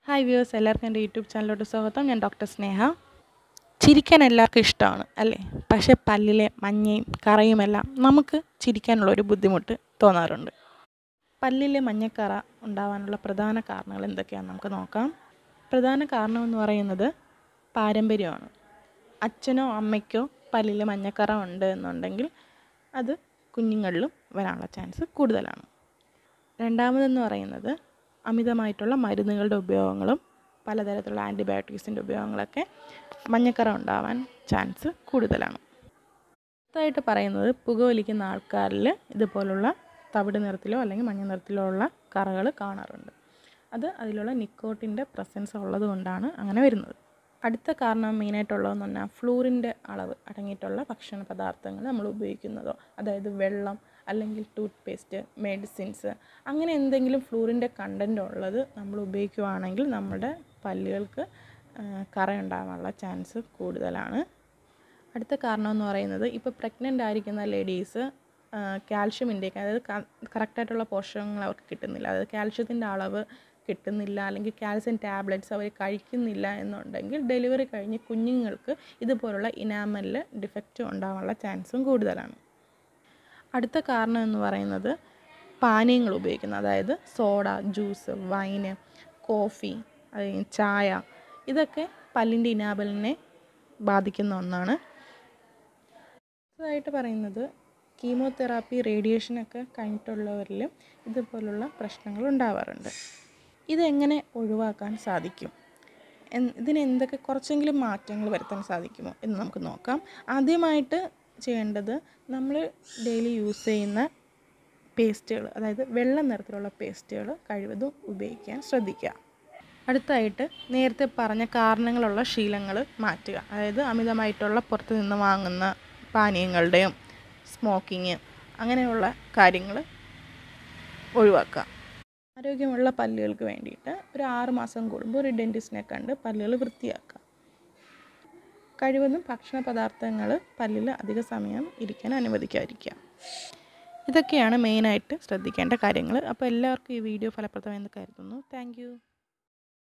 hi viewers എല്ലാവർക്കും എൻ്റെ YouTube ചാനലിലോട്ട് സ്വാഗതം ഞാൻ ഡോക്ടർ സ്നേഹ ചിരിക്കാൻ എല്ലാവർക്കും ഇഷ്ടമാണ് അല്ലേ പക്ഷേ പല്ലിലെ മഞ്ഞയും കറയുമെല്ലാം നമുക്ക് ചിരിക്കാനുള്ള ഒരു ബുദ്ധിമുട്ട് തോന്നാറുണ്ട് പല്ലിലെ മഞ്ഞക്കറ ഉണ്ടാവാനുള്ള പ്രധാന കാരണങ്ങൾ എന്തൊക്കെയാണെന്ന് നമുക്ക് നോക്കാം പ്രധാന കാരണം എന്ന് പറയുന്നത് പാരമ്പര്യമാണ് അച്ഛനോ അമ്മയ്ക്കോ പല്ലിൽ മഞ്ഞക്കറ ഉണ്ട് എന്നുണ്ടെങ്കിൽ അത് കുഞ്ഞുങ്ങളിലും വരാനുള്ള ചാൻസ് കൂടുതലാണ് രണ്ടാമതെന്ന് പറയുന്നത് അമിതമായിട്ടുള്ള മരുന്നുകളുടെ ഉപയോഗങ്ങളും പലതരത്തിലുള്ള ആൻറ്റിബയോട്ടിക്സിൻ്റെ ഉപയോഗങ്ങളൊക്കെ മഞ്ഞക്കറ ഉണ്ടാവാൻ ചാൻസ് കൂടുതലാണ് അടുത്തതായിട്ട് പറയുന്നത് പുകവലിക്കുന്ന ആൾക്കാരിൽ ഇതുപോലുള്ള തവിട് നിറത്തിലോ അല്ലെങ്കിൽ മഞ്ഞ നിറത്തിലോ ഉള്ള കറകൾ കാണാറുണ്ട് അത് അതിലുള്ള നിക്കോട്ടിൻ്റെ പ്രസൻസ് ഉള്ളത് കൊണ്ടാണ് അങ്ങനെ വരുന്നത് അടുത്ത കാരണം മെയിനായിട്ടുള്ളതെന്ന് പറഞ്ഞാൽ ഫ്ലൂറിൻ്റെ അളവ് അടങ്ങിയിട്ടുള്ള ഭക്ഷണ പദാർത്ഥങ്ങൾ നമ്മൾ ഉപയോഗിക്കുന്നതോ അതായത് വെള്ളം അല്ലെങ്കിൽ ടൂത്ത് പേസ്റ്റ് മെഡിസിൻസ് അങ്ങനെ എന്തെങ്കിലും ഫ്ലൂറിൻ്റെ കണ്ടൻറ്റ് ഉള്ളത് നമ്മൾ ഉപയോഗിക്കുവാണെങ്കിൽ നമ്മുടെ പല്ലുകൾക്ക് കറയുണ്ടാകാനുള്ള ചാൻസ് കൂടുതലാണ് അടുത്ത കാരണം എന്ന് പറയുന്നത് ഇപ്പോൾ പ്രഗ്നൻ്റ് ആയിരിക്കുന്ന ലേഡീസ് കാൽഷ്യം ഇൻടേക്ക് അതായത് കറക്റ്റായിട്ടുള്ള പോഷകങ്ങൾ അവർക്ക് കിട്ടുന്നില്ല അതായത് കാൽഷ്യത്തിൻ്റെ അളവ് കിട്ടുന്നില്ല അല്ലെങ്കിൽ കാൽസ്യം ടാബ്ലറ്റ്സ് അവർ കഴിക്കുന്നില്ല എന്നുണ്ടെങ്കിൽ ഡെലിവറി കഴിഞ്ഞ് കുഞ്ഞുങ്ങൾക്ക് ഇതുപോലുള്ള ഇനാമലിൽ ഡിഫക്റ്റ് ഉണ്ടാകാനുള്ള ചാൻസും കൂടുതലാണ് അടുത്ത കാരണം എന്ന് പറയുന്നത് പാനീയങ്ങൾ ഉപയോഗിക്കുന്നത് അതായത് സോഡ ജ്യൂസ് വൈന് കോഫി അല്ലെങ്കിൽ ചായ ഇതൊക്കെ പല്ലിൻ്റെ ഇനാബലിനെ ബാധിക്കുന്ന ഒന്നാണ് അടുത്തതായിട്ട് പറയുന്നത് കീമോതെറാപ്പി റേഡിയേഷനൊക്കെ കഴിഞ്ഞിട്ടുള്ളവരിൽ ഇതുപോലുള്ള പ്രശ്നങ്ങൾ ഉണ്ടാവാറുണ്ട് ഇതെങ്ങനെ ഒഴിവാക്കാൻ സാധിക്കും ഇതിന് എന്തൊക്കെ കുറച്ചെങ്കിലും മാറ്റങ്ങൾ വരുത്താൻ സാധിക്കുമോ എന്ന് നമുക്ക് നോക്കാം ആദ്യമായിട്ട് ചെയ്യേണ്ടത് നമ്മൾ ഡെയിലി യൂസ് ചെയ്യുന്ന പേസ്റ്റുകൾ അതായത് വെള്ള നിറത്തിലുള്ള പേസ്റ്റുകൾ കഴിവതും ഉപയോഗിക്കാൻ ശ്രദ്ധിക്കുക അടുത്തായിട്ട് നേരത്തെ പറഞ്ഞ കാരണങ്ങളുള്ള ശീലങ്ങൾ മാറ്റുക അതായത് അമിതമായിട്ടുള്ള പുറത്ത് നിന്ന് വാങ്ങുന്ന പാനീയങ്ങളുടെയും സ്മോക്കിങ് അങ്ങനെയുള്ള കാര്യങ്ങൾ ഒഴിവാക്കുക ആരോഗ്യമുള്ള പല്ലുകൾക്ക് വേണ്ടിയിട്ട് ഒരു ആറ് മാസം കൂടുമ്പോൾ ഒരു ഡെൻറ്റിസ്റ്റിനെ കണ്ട് പല്ലുകൾ വൃത്തിയാക്കുക കഴിവതും ഭക്ഷണ പദാർത്ഥങ്ങൾ പല്ലിൽ അധിക സമയം ഇരിക്കാൻ അനുവദിക്കാതിരിക്കുക ഇതൊക്കെയാണ് മെയിനായിട്ട് ശ്രദ്ധിക്കേണ്ട കാര്യങ്ങൾ അപ്പോൾ എല്ലാവർക്കും ഈ വീഡിയോ ഫലപ്രദമെന്ന് കരുതുന്നു താങ്ക്